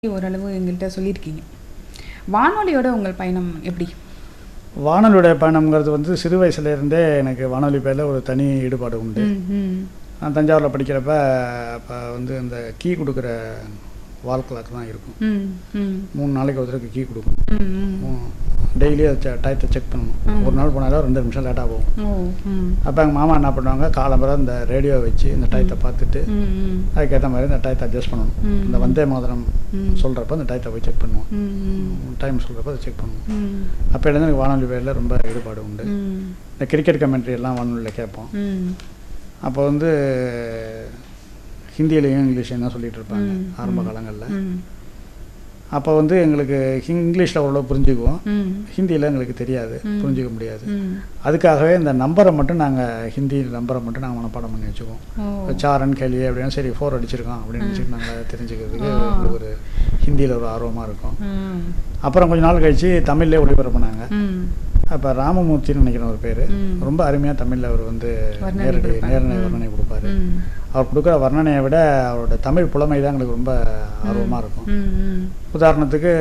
ஓரளவு எங்கள்கிட்ட சொல்லியிருக்கீங்க வானொலியோட உங்கள் பயணம் எப்படி வானொலியோட பயணம்ங்கிறது வந்து சிறு வயசுல இருந்தே எனக்கு வானொலி பேரில் ஒரு தனி ஈடுபாடு உண்டு ம், ம், நான் தஞ்சாவூரில் படிக்கிறப்ப அப்போ வந்து அந்த கீ கொடுக்குற வால் கிளாக் தான் இருக்கும் ம், ம், மூணு நாளைக்கு ஒரு தடவைக்கு கீ கொடுக்கணும் ம், ம். டெய்லி அதை டயத்தை செக் பண்ணணும் ஒரு நாள் போனாலும் ரெண்டு நிமிஷம் லேட்டாக போகும் ஓ ம், அப்போ எங்கள் மாமா என்ன பண்ணுவாங்க காலம்பரம் இந்த ரேடியோ வச்சு இந்த டயத்தை பார்த்துட்டு ம், ம், அதுக்கேற்ற மாதிரி இந்த டயத்தை அட்ஜஸ்ட் பண்ணணும் ம். இந்த வந்தே மாதிரம் ம். சொல்கிறப்ப அந்த டயத்தை போய் செக் பண்ணுவோம் ம், ம், டைம் சொல்கிறப்ப அதை செக் பண்ணுவோம் ம், அப்போலேருந்து எனக்கு வானொலி பேரில் ரொம்ப ஈடுபாடு உண்டு ம், இந்த கிரிக்கெட் கமெண்ட்ரி எல்லாம் வானொலியில் கேட்போம் ம், அப்போ வந்து ஹிந்தியிலையும் இங்கிலீஷ்லையும் தான் சொல்லிட்டு இருப்பாங்க ம், ஆரம்ப ம். காலங்களில் ம், அப்போ வந்து எங்களுக்கு இங்கிலீஷில் ஓரளவு புரிஞ்சுக்குவோம் ம், ஹிந்தியில் எங்களுக்கு தெரியாது ம். புரிஞ்சுக்க முடியாது ம். அதுக்காகவே இந்த நம்பரை மட்டும் நாங்கள் ஹிந்தி நம்பரை மட்டும் நாங்கள் மனப்பாடம் பண்ணி வச்சுக்குவோம் ஓ இப்போ சாரன் கேள்வி அப்படின்னா சரி ஃபோர் அடிச்சிருக்கோம் அப்படின்னு நினச்சிட்டு நாங்கள் தெரிஞ்சுக்கிறதுக்கு ஆ. எங்களுக்கு ஒரு ஹிந்தியில் ஒரு ஆர்வமாக இருக்கும் ம், அப்புறம் கொஞ்ச நாள் கழித்து தமிழ்லேயே ஒளிபரப்புனாங்க ம், அப்போ ராமமூர்த்தின்னு நினைக்கிறேன் ஒரு பேர் ம். ரொம்ப அருமையாக தமிழில் அவர் வந்து வர்ணனை நேரடி கொடுப்பாரு. நேரடி ம். வர்ணனை கொடுப்பாரு ம், அவர் கொடுக்குற வர்ணனையை விட அவரோட தமிழ் புலமை தான் எங்களுக்கு ரொம்ப ஆர்வமாக இருக்கும் ம், ம், உதாரணத்துக்கு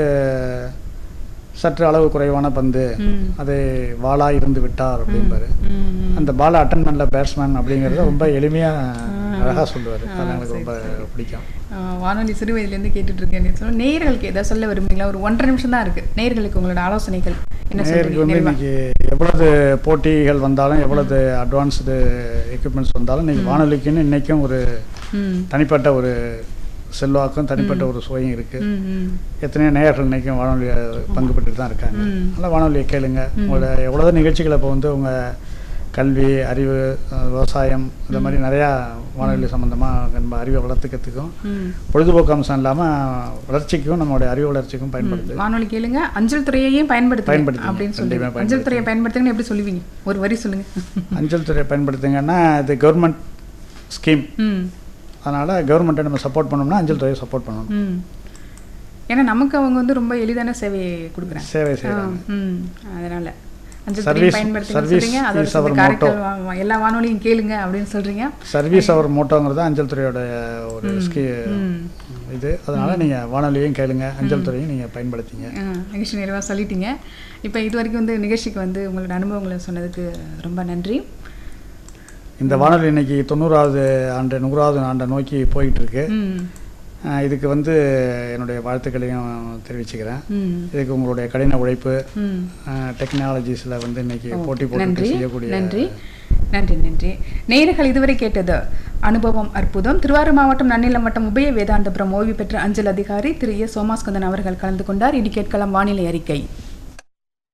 சற்று அளவு குறைவான பந்து ம். அது வாளா இருந்து விட்டார் அப்படிம்பாரு ம், ம். அந்த பால் அட்டன் பண்ணல பேட்ஸ்மேன் அப்படிங்கிறத ரொம்ப எளிமையாக ஆ. அழகாக சொல்லுவார் ஆ, அது எனக்கு சரி, ரொம்ப சரி. பிடிக்கும் ஆ, வானொலி சிறு வயதிலேருந்து கேட்டுட்டு இருக்கேன் சொல்ல நேயர்களுக்கு ஏதாவது சொல்ல விரும்புறீங்களா ஒரு ஒன்றரை நிமிஷம் தான் இருக்கு நேயர்களுக்கு உங்களோட ஆலோசனைகள் என்ன நேருக்கு சொல்றீங்க வந்து நிறைவா? இன்னைக்கு எவ்வளவு போட்டிகள் வந்தாலும் எவ்வளவு அட்வான்ஸ்டு எக்யூப்மெண்ட்ஸ் வந்தாலும் இன்னைக்கு வானொலிக்குன்னு இன்னைக்கும் ஒரு ம், தனிப்பட்ட ஒரு செல்வாக்கும் தனிப்பட்ட ஒரு சுவையும் இருக்குது ம், ம், எத்தனையோ நேயர்கள் இன்னைக்கும் வானொலியை பங்கு பெற்று தான் இருக்காங்க ம். நல்லா வானொலியை கேளுங்க உங்களோட எவ்வளோ நிகழ்ச்சிகளை இப்போ வந்து உங்கள் கல்வி அறிவு அஹ், விவசாயம் இந்த மாதிரி நிறையா வானொலி சம்மந்தமாக நம்ம அறிவை வளர்த்துக்கிறதுக்கும் ம். பொழுதுபோக்கு அம்சம் இல்லாமல் வளர்ச்சிக்கும் நம்மளுடைய அறிவு வளர்ச்சிக்கும் பயன்படுது வானொலி கேளுங்க அஞ்சல் துறையையும் பயன்படுத்துங்க பயன்படுத்துங்க. அப்படின்னு கண்டிப்பா சொல்லுங்க அஞ்சல் துறையை பயன்படுத்துங்கன்னு எப்படி சொல்லுவீங்க ஒரு வரி சொல்லுங்க அஞ்சல் துறையை பயன்படுத்துங்கன்னா இது கவர்மெண்ட் ஸ்கீம் ம் அதனால் கவர்மெண்ட்டை நம்ம சப்போர்ட் பண்ணோம்னா அஞ்சல் துறையை சப்போர்ட் பண்ணணும் ம் ஏன்னா நமக்கு அவங்க வந்து ரொம்ப எளிதான சேவையை கொடுக்குறாங்க சேவை ஆ, செய்கிறாங்க ம் அதனால அஞ்சல் Service- துறையை பயன்படுத்துங்க service சொல்றீங்க அதோட is சேர்த்து our காரைக்கால் வா- வா- எல்லா வானொலியும் கேளுங்க அப்படின்னு சொல்றீங்க சர்வீஸ் அவர் மோட்டோங்கிறது அஞ்சல் துறையோட ஒரு ஸ்கீ ம் இது அதனால் நீங்கள் வானொலியையும் கேளுங்க அஞ்சல் துறையும் நீங்கள் பயன்படுத்திங்க ஆ, நிகழ்ச்சி நிறைவாக சொல்லிட்டீங்க இப்போ இது வரைக்கும் வந்து நிகழ்ச்சிக்கு வந்து உங்களோட அனுபவங்களை சொன்னதுக்கு ரொம்ப நன்றி இந்த வானொலி இன்னைக்கு தொண்ணூறாவது ஆண்டு நூறாவது ஆண்டை நோக்கி போயிட்டு இருக்கு ம் அஹ் இதுக்கு வந்து என்னுடைய வாழ்த்துக்களையும் தெரிவிச்சுக்கிறேன் ம் இதுக்கு உங்களுடைய கடின உழைப்பு ம் டெக்னாலஜிஸில் வந்து இன்னைக்கு ஓ, போட்டி போட்டு நன்றி செய்யக்கூடிய நன்றி நன்றி நன்றி நேயர்கள் இதுவரை கேட்டது அனுபவம் அற்புதம் திருவாரூர் மாவட்டம் நன்னிலம் வட்டம் உபய வேதாந்தபுரம் ஓய்வு பெற்ற அஞ்சல் அதிகாரி திரு ஏ சோமாஸ்கந்தன் அவர்கள் கலந்து கொண்டார் இனி கேட்கலாம் வானிலை அறிக்கை